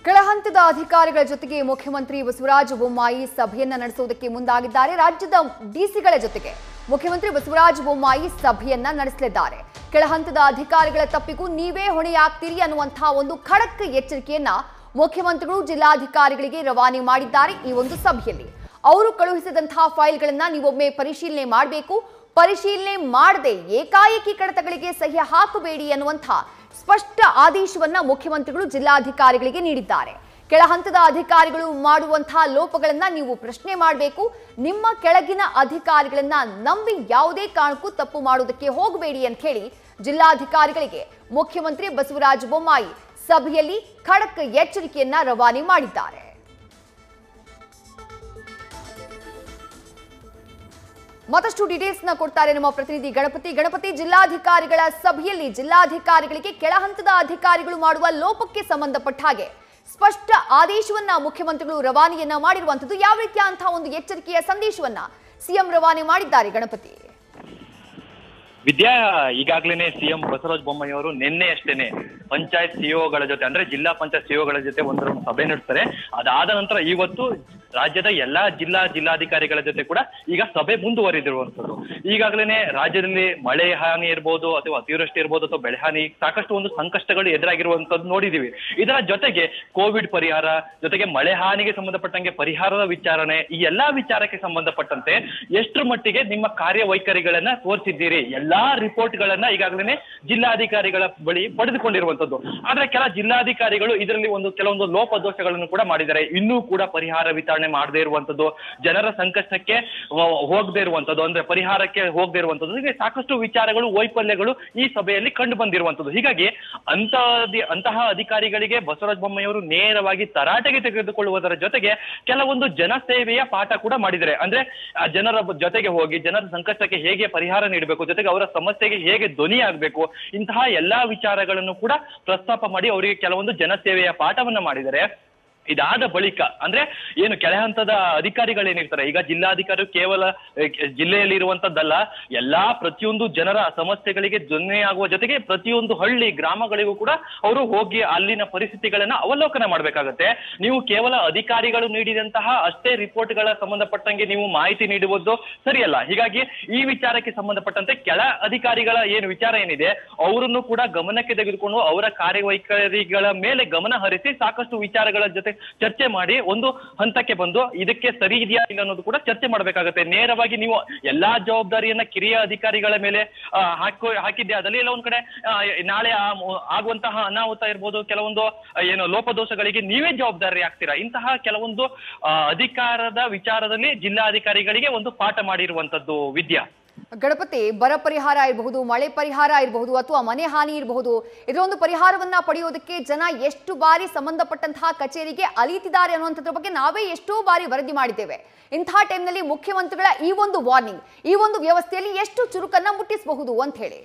ಕೆಳಹಂತದ ಅಧಿಕಾರಿಗಳ ಜೊತೆಗೆ ಮುಖ್ಯಮಂತ್ರಿ ಬಸವರಾಜ ಬೊಮ್ಮಾಯಿ ಸಭೆಯನ್ನ ನಡೆಸುವುದಕ್ಕೆ ಮುಂದಾಗಿದ್ದಾರೆ ರಾಜ್ಯದ ಡಿಸಿಗಳ ಜೊತೆಗೆ ಮುಖ್ಯಮಂತ್ರಿ ಬಸವರಾಜ ಬೊಮ್ಮಾಯಿ ಸಭೆಯನ್ನ ನಡೆಸಲಿದ್ದಾರೆ ಕೆಳಹಂತದ ಅಧಿಕಾರಿಗಳ ತಪ್ಪಿಗೂ ನೀವೇ ಹೊಣೆಯಾಗ್ತೀರಿ ಅನ್ನುವಂತಹ ಒಂದು ಖಡಕ್ ಎಚ್ಚರಿಕೆಯನ್ನ ಮುಖ್ಯಮಂತ್ರಿಗಳು ಜಿಲ್ಲಾಧಿಕಾರಿಗಳಿಗೆ ರವಾನೆ ಮಾಡಿದ್ದಾರೆ ಈ ಒಂದು ಸಭೆಯಲ್ಲಿ ಅವರು ಕಳುಹಿಸಿದಂತಹ ಫೈಲ್ಗಳನ್ನ ನೀವೊಮ್ಮೆ ಪರಿಶೀಲನೆ ಮಾಡಬೇಕು ಪರಿಶೀಲನೆ ಮಾಡದೆ ಏಕಾಏಕಿ ಕಡತಗಳಿಗೆ ಸಹಿ ಹಾಕಬೇಡಿ ಅನ್ನುವಂಥ ಸ್ಪಷ್ಟ ಆದೇಶವನ್ನ ಮುಖ್ಯಮಂತ್ರಿಗಳು ಜಿಲ್ಲಾಧಿಕಾರಿಗಳಿಗೆ ನೀಡಿದ್ದಾರೆ ಕೆಳಹಂತದ ಅಧಿಕಾರಿಗಳು ಮಾಡುವಂತಹ ಲೋಪಗಳನ್ನ ನೀವು ಪ್ರಶ್ನೆ ಮಾಡಬೇಕು ನಿಮ್ಮ ಕೆಳಗಿನ ಅಧಿಕಾರಿಗಳನ್ನ ನಂಬಿ ಯಾವುದೇ ಕಾರಣಕ್ಕೂ ತಪ್ಪು ಮಾಡುವುದಕ್ಕೆ ಹೋಗಬೇಡಿ ಅಂತ ಹೇಳಿ ಜಿಲ್ಲಾಧಿಕಾರಿಗಳಿಗೆ ಮುಖ್ಯಮಂತ್ರಿ ಬಸವರಾಜ ಬೊಮ್ಮಾಯಿ ಸಭೆಯಲ್ಲಿ ಖಡಕ್ ಎಚ್ಚರಿಕೆಯನ್ನ ರವಾನೆ ಮಾಡಿದ್ದಾರೆ ಮತ್ತಷ್ಟು ಡೀಟೇಲ್ಸ್ ನ ಕೊಡ್ತಾರೆ ನಮ್ಮ ಪ್ರತಿನಿಧಿ ಗಣಪತಿ ಗಣಪತಿ ಜಿಲ್ಲಾಧಿಕಾರಿಗಳ ಸಭೆಯಲ್ಲಿ ಜಿಲ್ಲಾಧಿಕಾರಿಗಳಿಗೆ ಕೆಳಹಂತದ ಅಧಿಕಾರಿಗಳು ಮಾಡುವ ಲೋಪಕ್ಕೆ ಸಂಬಂಧಪಟ್ಟ ಹಾಗೆ ಸ್ಪಷ್ಟ ಆದೇಶವನ್ನ ಮುಖ್ಯಮಂತ್ರಿಗಳು ರವಾನೆಯನ್ನ ಮಾಡಿರುವಂತದ್ದು ಯಾವ ರೀತಿಯಂತಹ ಒಂದು ಎಚ್ಚರಿಕೆಯ ಸಂದೇಶವನ್ನ ಸಿಎಂ ರವಾನೆ ಮಾಡಿದ್ದಾರೆ ಗಣಪತಿ ವಿದ್ಯಾ ಈಗಾಗಲೇ ಸಿಎಂ ಬಸವರಾಜ ಬೊಮ್ಮಾಯಿ ಅವರು ನಿನ್ನೆ ಅಷ್ಟೇನೆ ಪಂಚಾಯತ್ ಸಿಇಒಗಳ ಜೊತೆ ಅಂದ್ರೆ ಜಿಲ್ಲಾ ಪಂಚಾಯತ್ ಸಿಇಒಗಳ ಜೊತೆ ಒಂದು round ಸಭೆ ನಡೆಸ್ತಾರೆ ಅದಾದ ನಂತರ ಇವತ್ತು ರಾಜ್ಯದ ಎಲ್ಲಾ ಜಿಲ್ಲಾ ಜಿಲ್ಲಾಧಿಕಾರಿಗಳ ಜೊತೆ ಕೂಡ ಈಗ ಸಭೆ ಮುಂದುವರಿದಿರುವಂತದ್ದು ಈಗಾಗಲೇ ರಾಜ್ಯದಲ್ಲಿ ಮಳೆ ಹಾನಿ ಇರ್ಬೋದು ಅಥವಾ ಅತಿವೃಷ್ಟಿ ಇರ್ಬೋದು ಅಥವಾ ಬೆಳೆ ಹಾನಿ ಸಾಕಷ್ಟು ಒಂದು ಸಂಕಷ್ಟಗಳು ಎದುರಾಗಿರುವಂತದ್ದು ನೋಡಿದೀವಿ ಇದರ ಜೊತೆಗೆ ಕೋವಿಡ್ ಪರಿಹಾರ ಜೊತೆಗೆ ಮಳೆ ಹಾನಿಗೆ ಸಂಬಂಧಪಟ್ಟಂಗೆ ಪರಿಹಾರದ ವಿಚಾರಣೆ ಈ ಎಲ್ಲಾ ವಿಚಾರಕ್ಕೆ ಸಂಬಂಧಪಟ್ಟಂತೆ ಎಷ್ಟರ ಮಟ್ಟಿಗೆ ನಿಮ್ಮ ಕಾರ್ಯವೈಖರಿಗಳನ್ನ ತೋರಿಸಿದ್ದೀರಿ ಎಲ್ಲಾ ರಿಪೋರ್ಟ್ ಗಳನ್ನ ಈಗಾಗಲೇ ಜಿಲ್ಲಾಧಿಕಾರಿಗಳ ಬಳಿ ಪಡೆದುಕೊಂಡಿರುವಂತದ್ದು ಆದ್ರೆ ಕೆಲ ಜಿಲ್ಲಾಧಿಕಾರಿಗಳು ಇದರಲ್ಲಿ ಒಂದು ಕೆಲವೊಂದು ಲೋಪದೋಷಗಳನ್ನು ಕೂಡ ಮಾಡಿದ್ದಾರೆ ಇನ್ನೂ ಕೂಡ ಪರಿಹಾರ ವಿತರಣೆ ಮಾಡದೇ ಇರುವಂತದ್ದು ಜನರ ಸಂಕಷ್ಟಕ್ಕೆ ಹೋ- ಹೋಗದೇ ಇರುವಂತದ್ದು ಅಂದ್ರೆ ಪರಿಹಾರಕ್ಕೆ ಹೋಗದೇ ಇರುವಂತದ್ದು ಹೀಗೆ ಸಾಕಷ್ಟು ವಿಚಾರಗಳು ವೈಫಲ್ಯಗಳು ಈ ಸಭೆಯಲ್ಲಿ ಕಂಡು ಬಂದಿರುವಂತದ್ದು ಹೀಗಾಗಿ ಅಂತ ಅಂತಹ ಅಧಿಕಾರಿಗಳಿಗೆ ಬಸವರಾಜ ಬೊಮ್ಮಾಯಿ ಅವರು ನೇರವಾಗಿ ತರಾಟೆಗೆ ತೆಗೆದುಕೊಳ್ಳುವುದರ ಜೊತೆಗೆ ಕೆಲವೊಂದು ಜನಸೇವೆಯ ಪಾಠ ಕೂಡ ಮಾಡಿದ್ದಾರೆ ಅಂದ್ರೆ ಆ ಜನರ ಬ- ಜೊತೆಗೆ ಹೋಗಿ ಜನರ ಸಂಕಷ್ಟಕ್ಕೆ ಹೇಗೆ ಪರಿಹಾರ ನೀಡಬೇಕು ಜೊತೆಗೆ ಅವರ ಸಮಸ್ಯೆಗೆ ಹೇಗೆ ಧ್ವನಿ ಆಗ್ಬೇಕು ಇಂತಹ ಎಲ್ಲಾ ವಿಚಾರಗಳನ್ನು ಕೂಡ ಪ್ರಸ್ತಾಪ ಮಾಡಿ ಅವರಿಗೆ ಕೆಲವೊಂದು ಜನಸೇವೆಯ ಪಾಠವನ್ನ ಮಾಡಿದ್ದಾರೆ ಇದಾದ ಬಳಿಕ ಅಂದ್ರೆ ಏನು ಕೆಳ ಹಂತದ ಅಧಿಕಾರಿಗಳೇನಿರ್ತಾರೆ ಈಗ ಜಿಲ್ಲಾಧಿಕಾರಿ ಕೇವಲ ಅಹ್, ಜಿಲ್ಲೆಯಲ್ಲಿ ಇರುವಂತದ್ದಲ್ಲ ಎಲ್ಲಾ ಪ್ರತಿಯೊಂದು ಜನರ ಸಮಸ್ಯೆಗಳಿಗೆ ಧ್ವನಿಯಾಗುವ ಜೊತೆಗೆ ಪ್ರತಿಯೊಂದು ಹಳ್ಳಿ ಗ್ರಾಮಗಳಿಗೂ ಕೂಡ ಅವರು ಹೋಗಿ ಅಲ್ಲಿನ ಪರಿಸ್ಥಿತಿಗಳನ್ನ ಅವಲೋಕನ ಮಾಡ್ಬೇಕಾಗತ್ತೆ ನೀವು ಕೇವಲ ಅಧಿಕಾರಿಗಳು ನೀಡಿದಂತಹ ಅಷ್ಟೇ ರಿಪೋರ್ಟ್ಗಳ ಸಂಬಂಧಪಟ್ಟಂಗೆ ನೀವು ಮಾಹಿತಿ ನೀಡುವುದು ಸರಿಯಲ್ಲ ಹೀಗಾಗಿ ಈ ವಿಚಾರಕ್ಕೆ ಸಂಬಂಧಪಟ್ಟಂತೆ ಕೆಳ ಅಧಿಕಾರಿಗಳ ಏನು ವಿಚಾರ ಏನಿದೆ ಅವರನ್ನು ಕೂಡ ಗಮನಕ್ಕೆ ತೆಗೆದುಕೊಂಡು ಅವರ ಕಾರ್ಯವೈಖರಿಗಳ ಮೇಲೆ ಗಮನ ಹರಿಸಿ ಸಾಕಷ್ಟು ವಿಚಾರಗಳ ಜೊತೆ ಚರ್ಚೆ ಮಾಡಿ ಒಂದು ಹಂತಕ್ಕೆ ಬಂದು ಇದಕ್ಕೆ ಸರಿ ಇದೆಯಾ ಇಲ್ಲ ಅನ್ನೋದು ಕೂಡ ಚರ್ಚೆ ಮಾಡಬೇಕಾಗುತ್ತೆ ನೇರವಾಗಿ ನೀವು ಎಲ್ಲಾ ಜವಾಬ್ದಾರಿಯನ್ನ ಕಿರಿಯ ಅಧಿಕಾರಿಗಳ ಮೇಲೆ ಆ, ಹಾಕೋ ಹಾಕಿದ್ದೆ ಅದಲ್ಲಿ ಎಲ್ಲ ಒಂದ್ ಕಡೆ ಆ, ನಾಳೆ ಆ ಮು- ಆಗುವಂತಹ ಅನಾಹುತ ಇರ್ಬೋದು ಕೆಲವೊಂದು ಆ, ಏನು ಲೋಪದೋಷಗಳಿಗೆ ನೀವೇ ಜವಾಬ್ದಾರಿ ಆಗ್ತೀರಾ ಇಂತಹ ಕೆಲವೊಂದು ಆ, ಅಧಿಕಾರದ ವಿಚಾರದಲ್ಲಿ ಜಿಲ್ಲಾಧಿಕಾರಿಗಳಿಗೆ ಒಂದು ಪಾಠ ಮಾಡಿರುವಂತದ್ದು ವಿದ್ಯಾ ಗಣಪತಿ ಬರ ಪರಿಹಾರ ಇರಬಹುದು ಮಳೆ ಪರಿಹಾರ ಇರಬಹುದು ಅಥವಾ ಮನೆ ಹಾನಿ ಇರಬಹುದು ಇದರ ಒಂದು ಪರಿಹಾರವನ್ನ ಪಡೆಯೋದಕ್ಕೆ ಜನ ಎಷ್ಟು ಬಾರಿ ಸಂಬಂಧಪಟ್ಟಂತಹ ಕಚೇರಿಗೆ ಅಲೀತಿದ್ದಾರೆ ಅನ್ನುವಂಥದ್ರ ಬಗ್ಗೆ ನಾವೇ ಎಷ್ಟೋ ಬಾರಿ ವರದಿ ಮಾಡಿದ್ದೇವೆ ಇಂತಹ ಟೈಮ್ನಲ್ಲಿ ಮುಖ್ಯಮಂತ್ರಿಗಳ ಈ ಒಂದು ವಾರ್ನಿಂಗ್ ಈ ಒಂದು ವ್ಯವಸ್ಥೆಯಲ್ಲಿ ಎಷ್ಟು ಚುರುಕನ್ನ ಮುಟ್ಟಿಸಬಹುದು ಅಂತ ಹೇಳಿ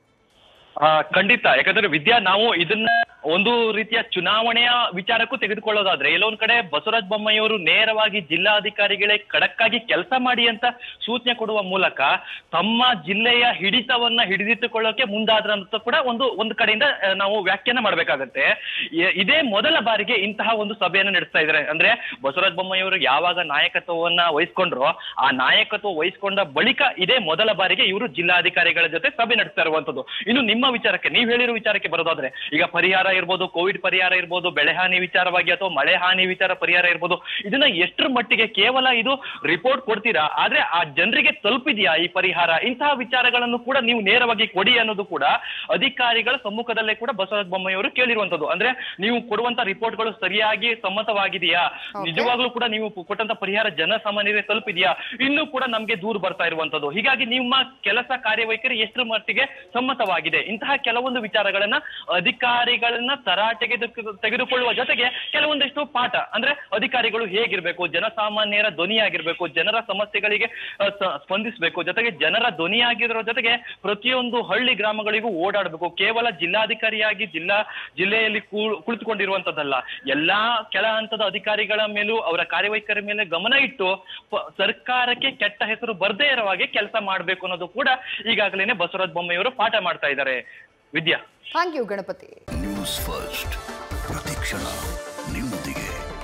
ಆ, ಖಂಡಿತ ಯಾಕಂದ್ರೆ ವಿದ್ಯಾ ನಾವು ಇದನ್ನ ಒಂದು ರೀತಿಯ ಚುನಾವಣೆಯ ವಿಚಾರಕ್ಕೂ ತೆಗೆದುಕೊಳ್ಳೋದಾದ್ರೆ ಎಲ್ಲೊಂದ್ ಕಡೆ ಬಸವರಾಜ ಬೊಮ್ಮಾಯಿ ಅವರು ನೇರವಾಗಿ ಜಿಲ್ಲಾಧಿಕಾರಿಗಳೇ ಖಡಕ್ಕಾಗಿ ಕೆಲಸ ಮಾಡಿ ಅಂತ ಸೂಚನೆ ಕೊಡುವ ಮೂಲಕ ತಮ್ಮ ಜಿಲ್ಲೆಯ ಹಿಡಿತವನ್ನ ಹಿಡಿದಿಟ್ಟುಕೊಳ್ಳೋಕೆ ಮುಂದಾದ್ರ ಅಂತ ಕೂಡ ಒಂದು ಒಂದು ಕಡೆಯಿಂದ ಆ, ನಾವು ವ್ಯಾಖ್ಯಾನ ಮಾಡ್ಬೇಕಾಗತ್ತೆ ಇ- ಇದೇ ಮೊದಲ ಬಾರಿಗೆ ಇಂತಹ ಒಂದು ಸಭೆಯನ್ನ ನಡೆಸ್ತಾ ಇದ್ದಾರೆ ಅಂದ್ರೆ ಬಸವರಾಜ ಬೊಮ್ಮಾಯಿ ಅವರು ಯಾವಾಗ ನಾಯಕತ್ವವನ್ನ ವಹಿಸ್ಕೊಂಡ್ರೋ ಆ ನಾಯಕತ್ವ ವಹಿಸ್ಕೊಂಡ ಬಳಿಕ ಇದೇ ಮೊದಲ ಬಾರಿಗೆ ಇವರು ಜಿಲ್ಲಾಧಿಕಾರಿಗಳ ಜೊತೆ ಸಭೆ ನಡೆಸ್ತಾ ಇರುವಂತದ್ದು ಇನ್ನು ನಿಮ್ಮ ವಿಚಾರಕ್ಕೆ ನೀವು ಹೇಳಿರೋ ವಿಚಾರಕ್ಕೆ ಬರೋದಾದ್ರೆ ಈಗ ಪರಿಹಾರ ಇರ್ಬೋದು ಕೋವಿಡ್ ಪರಿಹಾರ ಇರ್ಬೋದು ಬೆಳೆ ಹಾನಿ ವಿಚಾರವಾಗಿ ಅಥವಾ ಮಳೆ ಹಾನಿ ವಿಚಾರ ಪರಿಹಾರ ಇರ್ಬೋದು ಇದನ್ನ ಎಷ್ಟರ ಮಟ್ಟಿಗೆ ಕೇವಲ ಇದು ರಿಪೋರ್ಟ್ ಕೊಡ್ತೀರಾ ಆದ್ರೆ ಆ ಜನರಿಗೆ ತಲುಪಿದ್ಯಾ ಈ ಪರಿಹಾರ ಇಂತಹ ವಿಚಾರಗಳನ್ನು ಕೂಡ ನೀವು ನೇರವಾಗಿ ಕೊಡಿ ಅನ್ನೋದು ಕೂಡ ಅಧಿಕಾರಿಗಳ ಸಮ್ಮುಖದಲ್ಲೇ ಕೂಡ ಬಸವರಾಜ ಬೊಮ್ಮಾಯಿ ಅವರು ಕೇಳಿರುವಂತದ್ದು ಅಂದ್ರೆ ನೀವು ಕೊಡುವಂತ ರಿಪೋರ್ಟ್ಗಳು ಸರಿಯಾಗಿ ಸಮ್ಮತವಾಗಿದೆಯಾ ನಿಜವಾಗ್ಲೂ ಕೂಡ ನೀವು ಕೊಟ್ಟಂತ ಪರಿಹಾರ ಜನಸಾಮಾನ್ಯರಿಗೆ ತಲುಪಿದ್ಯಾ ಇನ್ನೂ ಕೂಡ ನಮ್ಗೆ ದೂರ ಬರ್ತಾ ಇರುವಂತದ್ದು ಹೀಗಾಗಿ ನಿಮ್ಮ ಕೆಲಸ ಕಾರ್ಯವೈಖರಿ ಎಷ್ಟರ ಮಟ್ಟಿಗೆ ಸಮ್ಮತವಾಗಿದೆ ಇಂತಹ ಕೆಲವೊಂದು ವಿಚಾರಗಳನ್ನ ಅಧಿಕಾರಿಗಳನ್ನ ತರಾಟೆಗೆ ತೆಗೆದು- ತೆಗೆದುಕೊಳ್ಳುವ ಜೊತೆಗೆ ಕೆಲವೊಂದಿಷ್ಟು ಪಾಠ ಅಂದ್ರೆ ಅಧಿಕಾರಿಗಳು ಹೇಗಿರ್ಬೇಕು ಜನಸಾಮಾನ್ಯರ ಧ್ವನಿಯಾಗಿರ್ಬೇಕು ಜನರ ಸಮಸ್ಯೆಗಳಿಗೆ ಅಹ್, ಸ- ಸ್ಪಂದಿಸಬೇಕು ಜೊತೆಗೆ ಜನರ ಧ್ವನಿಯಾಗಿರೋ ಜೊತೆಗೆ ಪ್ರತಿಯೊಂದು ಹಳ್ಳಿ ಗ್ರಾಮಗಳಿಗೂ ಓಡಾಡಬೇಕು ಕೇವಲ ಜಿಲ್ಲಾಧಿಕಾರಿಯಾಗಿ ಜಿಲ್ಲಾ ಜಿಲ್ಲೆಯಲ್ಲಿ ಕೂ- ಕುಳಿತುಕೊಂಡಿರುವಂತದ್ದಲ್ಲ ಎಲ್ಲಾ ಕೆಳ ಹಂತದ ಅಧಿಕಾರಿಗಳ ಮೇಲೂ ಅವರ ಕಾರ್ಯವೈಖರಿ ಮೇಲೆ ಗಮನ ಇಟ್ಟು ಪ- ಸರ್ಕಾರಕ್ಕೆ ಕೆಟ್ಟ ಹೆಸರು ಬರ್ದೇ ಇರೋ ಹಾಗೆ ಕೆಲಸ ಮಾಡ್ಬೇಕು ಅನ್ನೋದು ಕೂಡ ಈಗಾಗಲೇ ಬಸವರಾಜ ಬೊಮ್ಮಾಯಿಯವರು ಪಾಠ ಮಾಡ್ತಾ ಇದ್ದಾರೆ Vidya thank you Ganapati news first ಪ್ರತಿಕ್ಷಣ ನಿಮ್ಮೊಂದಿಗೆ